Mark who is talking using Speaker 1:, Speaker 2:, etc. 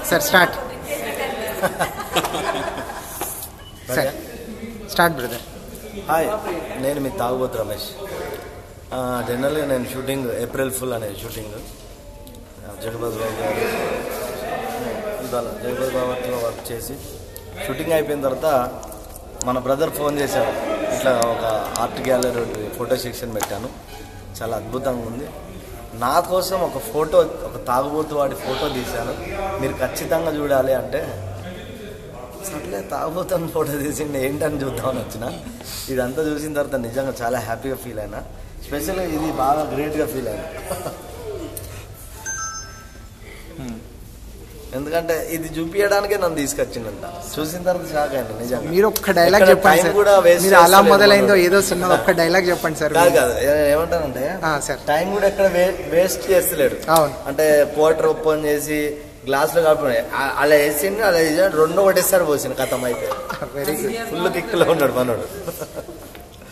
Speaker 1: Sir start sir start brother
Speaker 2: hi నేను మీ తాగుబోతు రమేష్ ఆ, జనరల్గా నేను షూటింగ్ ఏప్రిల్ ఫుల్ అనే షూటింగ్ ఆ, జగపతి బాబు గారు ఇవాళ జగపతి బాబుతో వర్క్ చేసి షూటింగ్ అయిపోయిన తర్వాత మన బ్రదర్ ఫోన్ చేశాడు ఇట్లా ఒక ఆర్ట్ గ్యాలరీ ఒకటి ఫోటో సెక్షన్ పెట్టాను చాలా అద్భుతంగా ఉంది నా కోసం ఒక ఫోటో ఒక తాగుబోతు వాడి ఫోటో తీశాను మీరు ఖచ్చితంగా చూడాలి అంటే సర్లే తాగుబోతాను ఫోటో తీసిండి ఏంటని చూద్దామని వచ్చిన ఇదంతా చూసిన తర్వాత నిజంగా చాలా హ్యాపీగా ఫీల్ అయినా స్పెషల్గా ఇది బాగా గ్రేట్గా ఫీల్ అయినా ఎందుకంటే ఇది చూపించడానికే నన్ను తీసుకొచ్చిందంట చూసిన తర్వాత షాక్ అయ్యాను నిజంగా
Speaker 1: మీరు ఒక్క డైలాగ్
Speaker 2: ఎక్కడ
Speaker 1: చెప్పండి
Speaker 2: time
Speaker 1: సార్
Speaker 2: కూడా waste
Speaker 1: మీరు అలా
Speaker 2: చేస్తలేదు
Speaker 1: మొదలైందో
Speaker 2: మనోడు.
Speaker 1: ఏదో చిన్నది ఒక్క డైలాగ్ చెప్పండి సార్
Speaker 2: కాదు కాదు ఏ- ఏమంటానంటే
Speaker 1: ఆ, సార్.
Speaker 2: టైం కూడా ఎక్కడ వేస్ట్ చేస్తలేడు
Speaker 1: అవును.
Speaker 2: అంటే క్వార్టర్ ఓపెన్ చేసి గ్లాసులో కాకుండా ఆ- అలా వేసిండు అలా వేసాడు రెండు ఒకటేసారి పోసిండు కథం అయిపోయి
Speaker 1: వెరీ గుడ్
Speaker 2: ఫుల్ కిక్లో ఉన్నాడు మనోడు